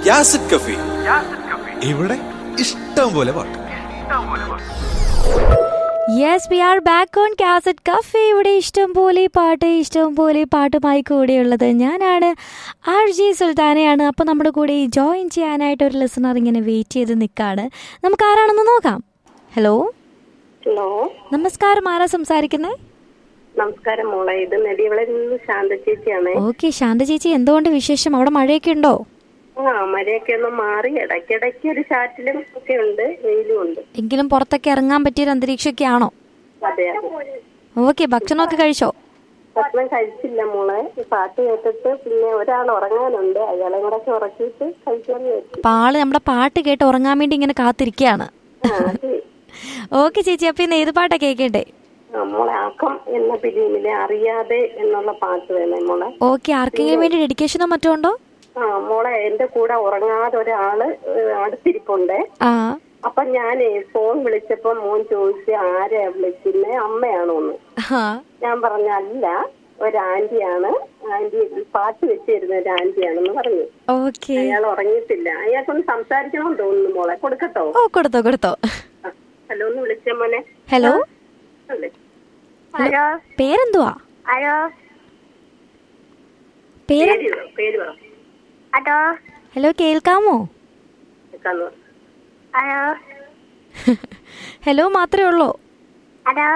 യാസിഡ് കഫി ഇവിടെ ഇഷ്ടം പോലെ പാട്ട് yes we are back on cassette cafe ഇവിടെ ഇഷ്ടം പോലെ പാട്ട് ഇഷ്ടം പോലെ പാട്ടുമായി കൂടെയുള്ളത് ഞാനാണ് ആർ ജി സുൽത്താനയാണ് അപ്പോൾ നമ്മുടെ കൂടെ ജോയിൻ ചെയ്യാനായിട്ട് ഒരു ലിസണർ ഇങ്ങനെ വെയിറ്റ് ചെയ്ത് നിൽക്കുകയാണ് നമുക്ക് ആരാണെന്ന് നോക്കാം ഹലോ ഹലോ നമസ്കാരം ആരാ സംസാരിക്കുന്നത് നമസ്കാരം മോളെ ഇത് നെടിയവിളയിൽ നിന്ന് ശാന്ത ചേച്ചിയാണേ ഓക്കെ ശാന്ത ചേച്ചി എന്തുകൊണ്ട് വിശേഷം അവിടെ മഴയൊക്കെ ഉണ്ടോ ആ മഴയൊക്കെ ഒന്ന് മാറി ഇടയ്ക്കിടയ്ക്ക് ഒരു ചാറ്റിലും ഒക്കെ ഉണ്ട് വെയിലും ഉണ്ട് എങ്കിലും പുറത്തൊക്കെ ഇറങ്ങാൻ പറ്റിയൊരു അന്തരീക്ഷമൊക്കെ ആണോ അതെ അതെ ഓക്കെ ഭക്ഷണമൊക്കെ കഴിച്ചോ ഭക്ഷണം കഴിച്ചില്ല മോളെ ഈ പാട്ട് കേട്ടിട്ട് പിന്നെ ഒരാൾ ഉറങ്ങാനുണ്ട് അയാളെ കൂടെ ഒക്കെ ഉറക്കിയിട്ട് കഴിക്കാന്ന് വെച്ചു അപ്പോൾ ആള് നമ്മുടെ പാട്ട് കേട്ട് ഉറങ്ങാൻ വേണ്ടി ഇങ്ങനെ കാത്തിരിക്കുകയാണ് ആ അതെ ഓക്കെ ചേച്ചി അപ്പോൾ ഇന്ന് ഏത് പാട്ടാ കേൾക്കണ്ടേ ആ, മോളെ ആക്കം എന്ന ഫിലിമിലെ അറിയാതെ എന്നുള്ള പാട്ട് വേണേ മോളെ ഓക്കെ ആർക്കെങ്കിലും വേണ്ടി ഡെഡിക്കേഷനോ മറ്റോ ഉണ്ടോ ആ മോളെ എന്റെ കൂടെ ഉറങ്ങാതെ ഒരാള് ഏഹ്, അടുത്തിരിപ്പുണ്ട് ആ അപ്പൊ ഞാനേ ഫോൺ വിളിച്ചപ്പോ മോൻ ചോദിച്ചു ആരെയാ വിളിക്കുന്നേ അമ്മയാണോന്ന് ആ ഞാൻ പറഞ്ഞ അല്ല ഒരു ആന്റിയാണ് ആന്റി പാട്ട് വെച്ചിരുന്ന ഒരു ആന്റിയാണെന്ന് പറഞ്ഞു ഓക്കെ അയാൾ ഉറങ്ങിയിട്ടില്ല അയാൾക്കൊന്ന് സംസാരിക്കണമെന്ന് തോന്നുന്നു മോളെ കൊടുക്കട്ടോ ഓ കൊടുത്തോ കൊടുത്തോ ആ, ഹലോ ഒന്ന് വിളിച്ച മോനെ ഹലോ അല്ലേ ഹലോ പേരെന്തുവാ ഹലോ പേര് പേര് പറ, പേര് പറ ഹലോ ഹലോ കേൾക്കാമോ കേൾക്കാന്ന് പറ. ഹലോ ഹലോ മാത്രമേ ഉള്ളൂ ഹലോ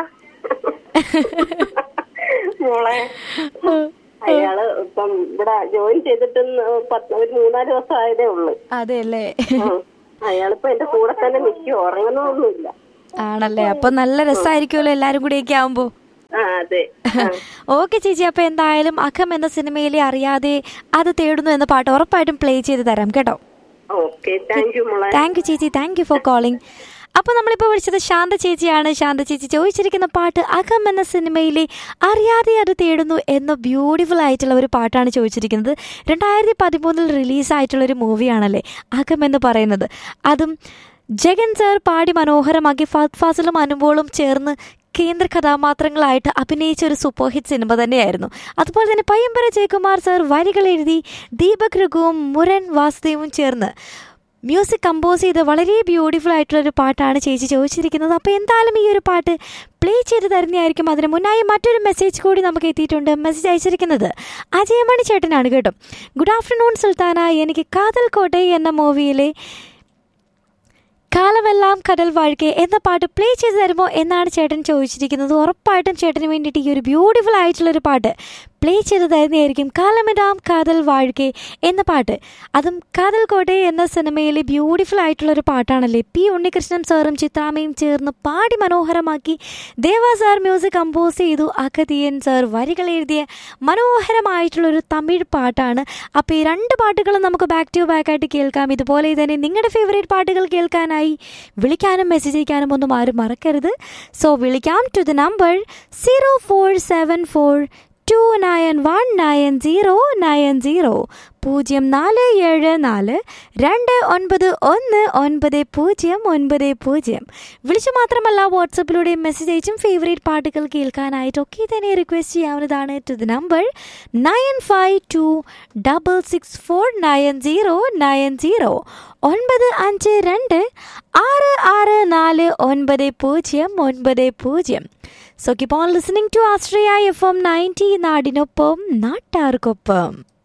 മോളെ അയാള് ഇപ്പം ഇവിടെ ജോയിൻ ചെയ്തിട്ട് പത്ത് ഒരു മൂന്നാല് ദിവസം ആയതേ ഉള്ളു അതെ അല്ലേ ഉം. അയാളിപ്പോ എന്റെ കൂടെ തന്നെ നിൽക്കും ഉറങ്ങുന്നൊന്നുമില്ല ആണല്ലേ അപ്പൊ നല്ല രസമായിരിക്കുമല്ലോ എല്ലാരും കൂടെയൊക്കെ ആവുമ്പോ ആ അതെ ഓക്കെ ചേച്ചി അപ്പൊ എന്തായാലും അഖം എന്ന സിനിമയിലെ അറിയാതെ അത് തേടുന്നു എന്ന പാട്ട് ഉറപ്പായിട്ടും പ്ലേ ചെയ്ത് തരാം കേട്ടോ ഓക്കെ താങ്ക് യു മോളെ താങ്ക് യു ചേച്ചി താങ്ക് യു ഫോർ കോളിംഗ് അപ്പോൾ നമ്മളിപ്പോൾ വിളിച്ചത് ശാന്ത ചേച്ചിയാണ് ശാന്ത ചേച്ചി ചോദിച്ചിരിക്കുന്ന പാട്ട് അകം എന്ന സിനിമയിലെ അറിയാതെ അത് തേടുന്നു എന്ന ബ്യൂട്ടിഫുൾ ആയിട്ടുള്ള ഒരു പാട്ടാണ് ചോദിച്ചിരിക്കുന്നത് രണ്ടായിരത്തി പതിമൂന്നിൽ റിലീസായിട്ടുള്ള ഒരു മൂവിയാണല്ലേ അകം എന്ന് പറയുന്നത് അതും ജഗൻ സാർ പാടി മനോഹരമാക്കി ഫഹദ് ഫാസിലും അനുമോളും ചേർന്ന് കേന്ദ്ര കഥാപാത്രങ്ങളായിട്ട് അഭിനയിച്ച ഒരു സൂപ്പർ ഹിറ്റ് സിനിമ തന്നെയായിരുന്നു അതുപോലെ തന്നെ പയ്യമ്പര ജയകുമാർ സാർ വരികൾ എഴുതി ദീപക് രഘുവും മുരൻ വാസുദേവും ചേർന്ന് മ്യൂസിക് കമ്പോസ് ചെയ്ത് വളരെ ബ്യൂട്ടിഫുൾ ആയിട്ടുള്ള ഒരു പാട്ടാണ് ചേച്ചി ചോദിച്ചിരിക്കുന്നത് അപ്പോൾ എന്തായാലും ഈ ഒരു പാട്ട് പ്ലേ ചെയ്ത് തരുന്നതായിരിക്കും അതിന് മുന്നായി മറ്റൊരു മെസ്സേജ് കൂടി നമുക്ക് എത്തിയിട്ടുണ്ട് മെസ്സേജ് അയച്ചിരിക്കുന്നത് അജയമണി ചേട്ടനാണ് കേട്ടോ ഗുഡ് ആഫ്റ്റർനൂൺ സുൽത്താന എനിക്ക് കാതൽ കോട്ടை എന്ന മൂവിയിലെ കാലമെല്ലാം കടൽ വാഴ്ക്കെ എന്ന പാട്ട് പ്ലേ ചെയ്ത് തരുമോ എന്നാണ് ചേട്ടൻ ചോദിച്ചിരിക്കുന്നത് ഉറപ്പായിട്ടും ചേട്ടന് വേണ്ടിയിട്ട് ഈ ഒരു ബ്യൂട്ടിഫുൾ ആയിട്ടുള്ള ഒരു പാട്ട് പ്ലേ ചെയ്ത് തരുന്നതായിരിക്കും കാലമെല്ലാം കാതൽ വാഴ്ക്കെ എന്ന പാട്ട് അതും കാതൽ കോട്ടെ എന്ന സിനിമയിലെ ബ്യൂട്ടിഫുൾ ആയിട്ടുള്ള ഒരു പാട്ടാണല്ലേ പി ഉണ്ണികൃഷ്ണൻ സാറും ചിത്രാമയും ചേർന്ന് പാടി മനോഹരമാക്കി ദേവ സാർ മ്യൂസിക് കമ്പോസ് ചെയ്തു അഖതിയൻ സാർ വരികൾ എഴുതിയ മനോഹരമായിട്ടുള്ള ഒരു തമിഴ് പാട്ടാണ് അപ്പോൾ ഈ രണ്ട് പാട്ടുകളും നമുക്ക് ബാക്ക് ടു ബാക്ക് ആയിട്ട് കേൾക്കാം ഇതുപോലെ തന്നെ നിങ്ങളുടെ ഫേവറേറ്റ് പാട്ടുകൾ കേൾക്കാനായി വിളിക്കാനും മെസ്സേജ് അയക്കാനും ഒന്നും ആരും മറക്കരുത് സോ വിളിക്കാം to the number zero four seven four two nine one nine zero nine zero പൂജ്യം നാല് ഏഴ് നാല് രണ്ട് ഒൻപത് ഒന്ന് ഒൻപത് പൂജ്യം ഒൻപത് പൂജ്യം വിളിച്ചു മാത്രമല്ല വാട്സപ്പിലൂടെ മെസ്സേജ് അയച്ചും ഫേവറേറ്റ് പാട്ടുകൾ കേൾക്കാനായിട്ടൊക്കെ തന്നെ റിക്വസ്റ്റ് ചെയ്യാവുന്നതാണ് to the number nine five two double six four nine zero nine zero ഒൻപത് അഞ്ച് രണ്ട് ആറ് ആറ് നാല് ഒൻപത് പൂജ്യം ഒൻപത് പൂജ്യം so keep on listening to Astria F M ninety നാടിനൊപ്പം നാട്ടാർക്കൊപ്പം